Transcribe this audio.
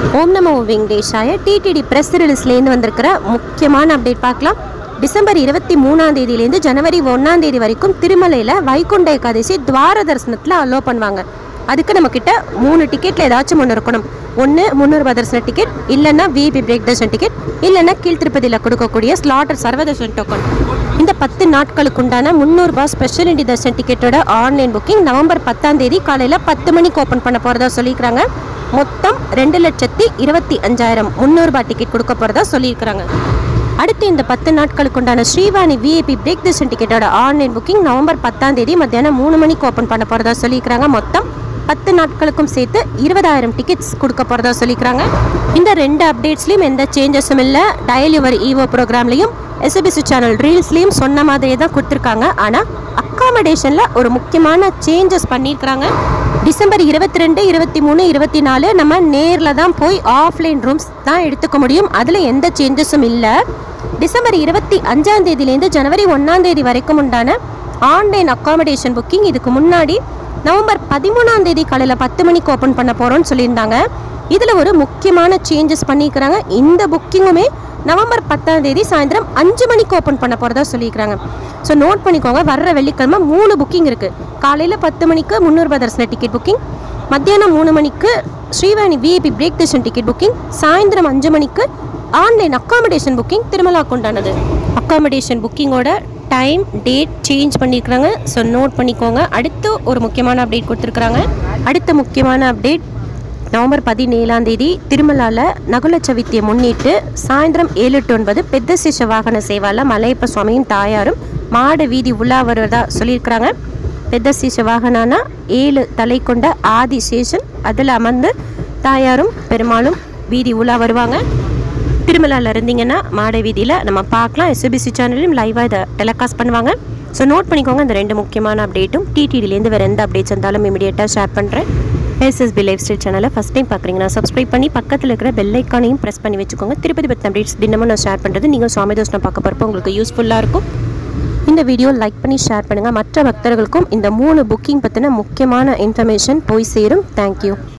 ஓம் நமோ வெங்கடேஷாய TTD press ரிலீஸ்லேருந்து வந்திருக்கிற முக்கியமான அப்டேட் பார்க்கலாம் டிசம்பர் இருபத்தி மூணாம் தேதியிலேருந்து ஜனவரி ஒன்றாம் தேதி வரைக்கும் திருமலையில் வைகுண்ட ஏகாதசி துவார தரிசனத்தில் அலோ பண்ணுவாங்க அதுக்கு நம்மக்கிட்ட மூணு டிக்கெட்டில் ஏதாச்சும் ஒன்று இருக்கணும் ஒன்று முந்நூறுபா தரிசன டிக்கெட் இல்லைன்னா விஐபி பிரேக் தர்ஷன் டிக்கெட் இல்லைன்னா கீழ் திருப்பதியில் கொடுக்கக்கூடிய ஸ்லாட்டர் சர்வதர்ஷன் டோக்கன் இந்த பத்து நாட்களுக்கு உண்டான முந்நூறுபா ஸ்பெஷல் இண்டி தர்ஷன் டிக்கெட்டோட ஆன்லைன் புக்கிங் நவம்பர் பத்தாம் தேதி காலையில் பத்து மணிக்கு ஓப்பன் பண்ண போகிறதா சொல்லியிருக்கிறாங்க மொத்தம் ரெண்டு லட்சத்தி இருபத்தி அஞ்சாயிரம் முந்நூறுபா டிக்கெட் கொடுக்க போகிறதா சொல்லியிருக்கிறாங்க அடுத்து இந்த பத்து நாட்களுக்கு உண்டான ஸ்ரீவாணி விஐபி பிரேக் தர்ஷன் டிக்கெட்டோட ஆன்லைன் புக்கிங் நவம்பர் பத்தாம் தேதி மத்தியானம் மூணு மணிக்கு ஓப்பன் பண்ண போகிறதா சொல்லியிருக்கிறாங்க மொத்தம் பத்து நாட்களுக்கும் சேர்த்து இருபதாயிரம் டிக்கெட்ஸ் கொடுக்க போகிறதா சொல்லியிருக்கிறாங்க இந்த ரெண்டு அப்டேட்ஸ்லையும் எந்த சேஞ்சஸும் இல்லை டயல் யுவர் ஈவோ ப்ரோக்ராம்லையும் எஸ்பிசி சேனல் ரீல்ஸ்லையும் சொன்ன மாதிரியே தான் கொடுத்துருக்காங்க ஆனால் அக்காமடேஷனில் ஒரு முக்கியமான சேஞ்சஸ் பண்ணியிருக்கிறாங்க டிசம்பர் இருபத்தி ரெண்டு இருபத்தி மூணு இருபத்தி நாலு நம்ம நேரில் தான் போய் ஆஃப்லைன் ரூம்ஸ் தான் எடுத்துக்க முடியும் அதில் எந்த சேஞ்சஸும் இல்லை டிசம்பர் இருபத்தி அஞ்சாம் தேதியிலேருந்து ஜனவரி ஒன்றாம் தேதி வரைக்கும் உண்டான ஆன்லைன் அக்காமடேஷன் புக்கிங் இதுக்கு முன்னாடி நவம்பர் பதிமூணாம் தேதி காலையில் பத்து மணிக்கு ஓப்பன் பண்ண போகிறோம்னு சொல்லியிருந்தாங்க இதில் ஒரு முக்கியமான சேஞ்சஸ் பண்ணியிருக்கிறாங்க இந்த புக்கிங்குமே நவம்பர் பத்தாம் தேதி சாயந்தரம் அஞ்சு மணிக்கு ஓப்பன் பண்ண போகிறதா சொல்லியிருக்கிறாங்க ஸோ நோட் பண்ணிக்கோங்க வர்ற வெள்ளிக்கிழமை மூணு புக்கிங் இருக்குது காலையில் பத்து மணிக்கு முந்நூறுபா தரிசன டிக்கெட் புக்கிங் மத்தியானம் மூணு மணிக்கு Srivani VIP break darshan ticket booking சாயந்தரம் அஞ்சு மணிக்கு ஆன்லைன் அக்காமடேஷன் புக்கிங் திருமலாக்கு உண்டானது அக்காமடேஷன் புக்கிங்கோட டைம் டேட் சேஞ்ச் பண்ணியிருக்கிறாங்க ஸோ நோட் பண்ணிக்கோங்க அடுத்து ஒரு முக்கியமான அப்டேட் கொடுத்துருக்குறாங்க அடுத்த முக்கியமான அப்டேட் நவம்பர் பதினேழாம் தேதி திருமலால நகுல சவித்தியை முன்னிட்டு சாயந்தரம் ஏழு டு ஒன்பது பெத்த சிஷ வாகன சேவால மலையப்ப சுவாமியும் தாயாரும் மாட வீதி உலா வருவதா சொல்லியிருக்கிறாங்க பெத்த சிஷ வாகனானா ஏழு தலை கொண்ட ஆதி சேஷன் அதில் அமர்ந்து தாயாரும் பெருமாளும் வீதி உலா வருவாங்க திருமலாவில் இருந்தீங்கன்னா மாட வீதியில் நம்ம பார்க்கலாம் எஸ்பிசி சேனலையும் லைவாக இதை டெலிகாஸ்ட் பண்ணுவாங்க ஸோ நோட் பண்ணிக்கோங்க இந்த ரெண்டு முக்கியமான அப்டேட்டும் டிடிடிலேருந்து வேறு எந்த அப்டேட்ஸ் இருந்தாலும் இமீடியட்டாக ஷேர் பண்ணுறேன் எஸ்எஸ்பி லைஃப் ஸ்டைல் சேனலை ஃபஸ்ட் டைம் பார்க்குறீங்கன்னா சப்ஸ்கிரைப் பண்ணி பக்கத்தில் இருக்கிற பெல் ஐக்கானையும் ப்ரெஸ் பண்ணி வச்சுக்கோங்க திருப்பதி பற்றி அப்டேட்ஸ் தினமும் நான் ஷேர் பண்ணுறது நீங்கள் சுவாமி தோஷனை பார்க்க போகிறப்போ உங்களுக்கு யூஸ்ஃபுல்லாக இருக்கும் இந்த வீடியோ லைக் பண்ணி ஷேர் பண்ணுங்கள் மற்ற பக்தர்களுக்கும் இந்த மூணு புக்கிங் பற்றின முக்கியமான இன்ஃபர்மேஷன் போய் சேரும் தேங்க்யூ